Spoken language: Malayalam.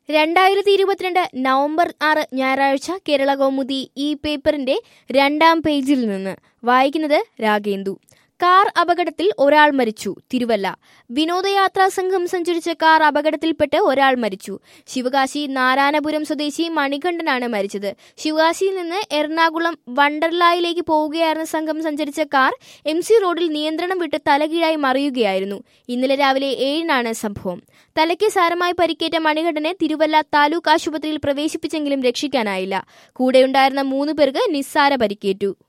രണ്ടായിരത്തി ഇരുപത്തിരണ്ട് നവംബർ ആറ് ഞായറാഴ്ച കേരള കൗമുദി ഈ പേപ്പറിന്റെ രണ്ടാം പേജിൽ നിന്ന് വായിക്കുന്നത് രാഗേന്ദു കാർ അപകടത്തിൽ ഒരാൾ മരിച്ചു തിരുവല്ല വിനോദയാത്രാ സംഘം സഞ്ചരിച്ച കാർ അപകടത്തിൽപ്പെട്ട് ഒരാൾ മരിച്ചു ശിവകാശി നാരായണപുരം സ്വദേശി മണികണ്ഠനാണ് മരിച്ചത് ശിവകാശിയിൽ നിന്ന് എറണാകുളം വണ്ടർലായിലേക്ക് പോവുകയായിരുന്ന സംഘം സഞ്ചരിച്ച കാർ എം സി റോഡിൽ നിയന്ത്രണം വിട്ട് തലകീഴായി മറിയുകയായിരുന്നു ഇന്നലെ രാവിലെ ഏഴിനാണ് സംഭവം തലയ്ക്ക് സാരമായി പരിക്കേറ്റ മണികണ്ഠനെ തിരുവല്ല താലൂക്ക് ആശുപത്രിയിൽ പ്രവേശിപ്പിച്ചെങ്കിലും രക്ഷിക്കാനായില്ല കൂടെയുണ്ടായിരുന്ന മൂന്ന് പേർക്ക് നിസ്സാര പരിക്കേറ്റു